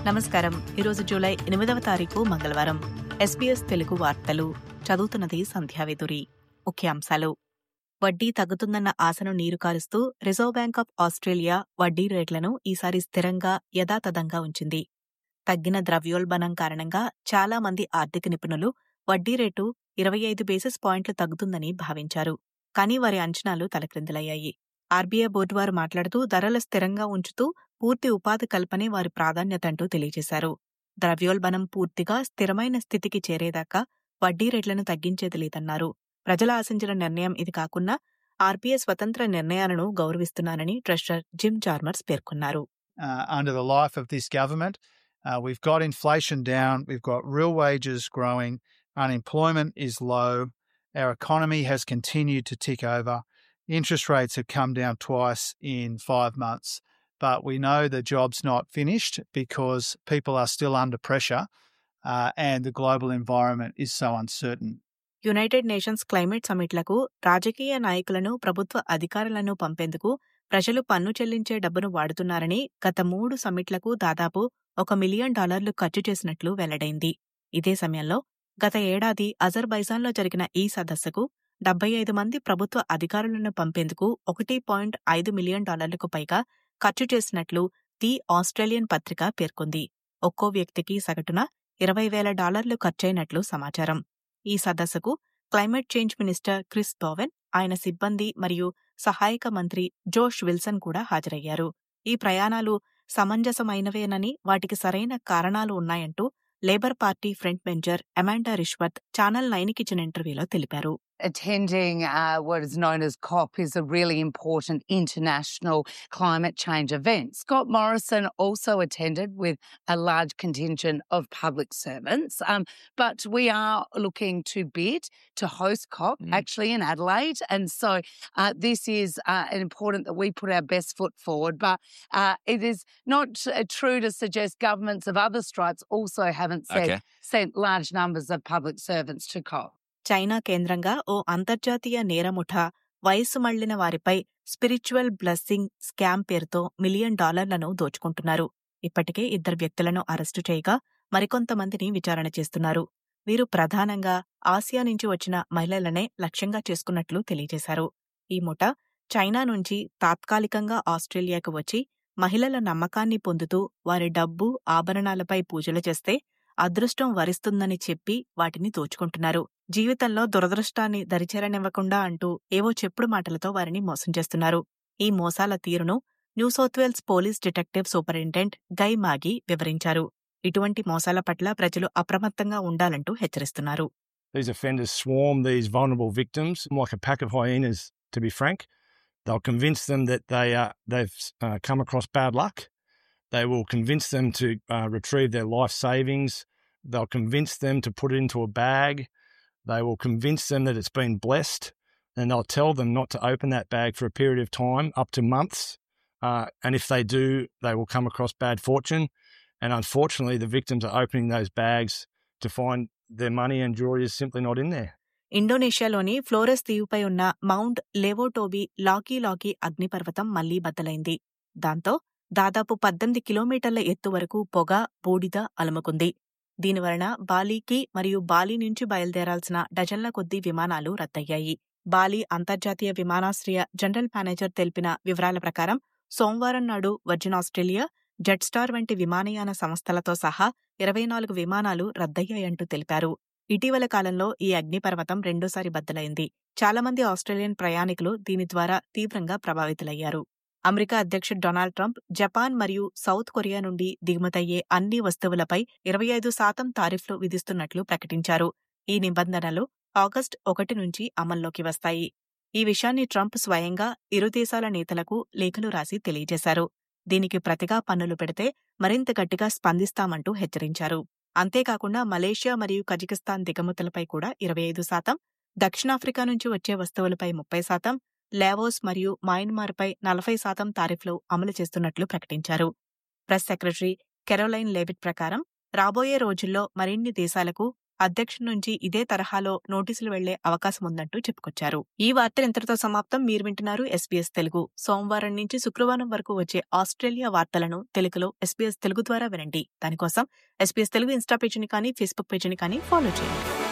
నమస్కారం ఈరోజు జూలై ఎనిమిదవ తారీఖు మంగళవారం ఎస్బీఎస్ తెలుగు వార్తలు చదువుతున్నది సంధ్యావేదురి ముఖ్యాంశాలు వడ్డీ తగ్గుతుందన్న ఆశను నీరు కారుస్తూ రిజర్వ్ బ్యాంక్ ఆఫ్ ఆస్ట్రేలియా వడ్డీ రేట్లను ఈసారి స్థిరంగా యథాతథంగా ఉంచింది తగ్గిన ద్రవ్యోల్బణం కారణంగా చాలా మంది ఆర్థిక నిపుణులు వడ్డీ రేటు ఇరవై ఐదు బేసిస్ పాయింట్లు తగ్గుతుందని భావించారు కానీ వారి అంచనాలు తలక్రిందులయ్యాయి ఆర్బీఐ బోర్డు వారు మాట్లాడుతూ ధరలు స్థిరంగా ఉంచుతూ పూర్తి ఉపాధి కల్పనే వారి ప్రాధాన్యత అంటూ తెలియజేశారు ద్రవ్యోల్బణం పూర్తిగా స్థిరమైన స్థితికి చేరేదాకా వడ్డీ రేట్లను తగ్గించేది లేదన్నారు ప్రజలు ఆశించిన నిర్ణయం ఇది కాకున్నా ఆర్బీఐ స్వతంత్ర నిర్ణయాలను గౌరవిస్తున్నానని ట్రెషరర్ జిమ్ చార్మర్స్ పేర్కొన్నారు uh, under the life of this government. Uh, we've got inflation down, we've got real wages growing, unemployment is low, our economy has continued to tick over, interest rates have come down twice in five months. But we know the job's not finished because people are still under pressure uh, and the global environment is so uncertain. United Nations climate సమిట్లకు రాజకీయ నాయకులను ప్రభుత్వ అధికారులను పంపేందుకు ప్రజలు పన్ను చెల్లించే డబ్బును వాడుతున్నారని గత మూడు సమిట్లకు దాదాపు ఒక మిలియన్ డాలర్లు ఖర్చు చేసినట్లు వెల్లడైంది ఇదే సమయంలో గత ఏడాది అజర్బైజాన్లో జరిగిన ఈ సదస్సుకు డెబ్బై ఐదు మంది ప్రభుత్వ అధికారులను పంపేందుకు ఒకటి పాయింట్ ఐదు మిలియన్ డాలర్లకు పైగా ఖర్చు చేసినట్లు ది ఆస్ట్రేలియన్ పత్రిక పేర్కొంది ఒక్కో వ్యక్తికి సగటున ఇరవై వేల డాలర్లు ఖర్చయినట్లు సమాచారం ఈ సదస్సుకు climate change minister Chris Bowen ఆయన సిబ్బంది మరియు సహాయక మంత్రి జోష్ విల్సన్ కూడా హాజరయ్యారు ఈ ప్రయాణాలు సమంజసమైనవేనని వాటికి సరైన కారణాలు ఉన్నాయంటూ Labor party front bencher Amanda Rishworth channel నైన్కి ఇచ్చిన ఇంటర్వ్యూలో తెలిపారు attending uh, what is known as COP is a really important international climate change event. Scott Morrison also attended with a large contingent of public servants. Um, but we are looking to bid to host COP Mm. actually in Adelaide. And so uh, this is uh, important that we put our best foot forward. But uh, it is not uh, true to suggest governments of other stripes also haven't said, Okay. sent large numbers of public servants to COP. China కేంద్రంగా ఓ అంతర్జాతీయ నేరముఠ వయస్సు మళ్లిన వారిపై spiritual blessing scam పేరుతో million డాలర్లను దోచుకుంటున్నారు ఇప్పటికే ఇద్దరు వ్యక్తులను అరెస్టు చేయగా మరికొంతమందిని విచారణ చేస్తున్నారు వీరు ప్రధానంగా ఆసియా నుంచి వచ్చిన మహిళలనే లక్ష్యంగా చేసుకున్నట్లు తెలియజేశారు ఈ ముఠ చైనా నుంచి తాత్కాలికంగా ఆస్ట్రేలియాకు వచ్చి మహిళల నమ్మకాన్ని పొందుతూ వారి డబ్బు ఆభరణాలపై పూజలు చేస్తే అదృష్టం వరిస్తుందని చెప్పి వాటిని దోచుకుంటున్నారు జీవితంలో దురదృష్టాన్ని దరిచేరనివ్వకుండా అంటూ ఏవో చెప్పుడు మాటలతో వారిని మోసం చేస్తున్నారు ఈ మోసాల తీరును New South Wales police detective superintendent Guy Magee వివరించారు ఇటువంటి మోసాల పట్ల ప్రజలు అప్రమత్తంగా ఉండాలంటూ హెచ్చరిస్తున్నారు These offenders swarm these vulnerable victims like a pack of hyenas, to be frank. They'll convince them that they uh, they've uh, come across bad luck. They will convince them to uh, retrieve their life savings. They'll convince them to put it into a bag. They will convince them that it's been blessed. And they'll tell them not to open that bag for a period of time, up to months. Uh, and if they do, they will come across bad fortune. And unfortunately, the victims are opening those bags to find their money and jewelry is simply not in there. ఇండోనేషియాలోని ఫ్లోరెస్ దీవుపై ఉన్న mount Lewotobi Lockie Lockie అగ్నిపర్వతం మళ్లీ బద్దలైంది దాంతో దాదాపు పద్దెనిమిది కిలోమీటర్ల ఎత్తు వరకు పొగ బూడిద అలుముకుంది దీనివలన బాలీకి మరియు బాలి నుంచి బయలుదేరాల్సిన డజన్ల కొద్దీ విమానాలు రద్దయ్యాయి బాలి అంతర్జాతీయ విమానాశ్రయ జనరల్ మేనేజర్ తెలిపిన వివరాల ప్రకారం సోమవారం నాడు వర్జిన్ ఆస్ట్రేలియా జెట్స్టార్ వంటి విమానయాన సంస్థలతో సహా ఇరవై నాలుగు విమానాలు రద్దయ్యాయంటూ తెలిపారు ఇటీవల కాలంలో ఈ అగ్నిపర్వతం రెండోసారి బద్దలైంది చాలా మంది ఆస్ట్రేలియన్ ప్రయాణికులు దీని ద్వారా తీవ్రంగా ప్రభావితులయ్యారు అమెరికా అధ్యక్షుడు డొనాల్డ్ ట్రంప్ జపాన్ మరియు సౌత్ కొరియా నుండి దిగుమతయ్యే అన్ని వస్తువులపై ఇరవై ఐదు శాతం తారిఫ్లు విధిస్తున్నట్లు ప్రకటించారు ఈ నిబంధనలు ఆగస్టు ఒకటి నుంచి అమల్లోకి వస్తాయి ఈ విషయాన్ని ట్రంప్ స్వయంగా ఇరు దేశాల నేతలకు లేఖలు రాసి తెలియజేశారు దీనికి ప్రతిగా పన్నులు పెడితే మరింత గట్టిగా స్పందిస్తామంటూ హెచ్చరించారు అంతేకాకుండా మలేషియా మరియు కజకిస్తాన్ దిగుమతులపై కూడా ఇరవై ఐదు శాతం దక్షిణాఫ్రికా నుంచి వచ్చే వస్తువులపై ముప్పై శాతం లావోస్ మరియు మయన్మార్పై నలభై శాతం తారిఫ్లు అమలు చేస్తున్నట్లు ప్రకటించారు ప్రెస్ సెక్రటరీ కెరోలైన్ లేవిట్ ప్రకారం రాబోయే రోజుల్లో మరిన్ని దేశాలకు అధ్యక్షుడి నుంచి ఇదే తరహాలో నోటీసులు వెళ్లే అవకాశం ఉందంటూ చెప్పుకొచ్చారు ఈ వార్తలు ఇంతటితో సమాప్తం మీరు వింటున్నారు ఎస్బీఎస్ తెలుగు సోమవారం నుంచి శుక్రవారం వరకు వచ్చే ఆస్ట్రేలియా వార్తలను తెలుగులో ఎస్బీఎస్ తెలుగు ద్వారా వినండి దానికోసం ఎస్బీఎస్ తెలుగు ఇన్స్టా పేజీని కానీ ఫేస్బుక్ పేజీని కానీ ఫాలో చేయండి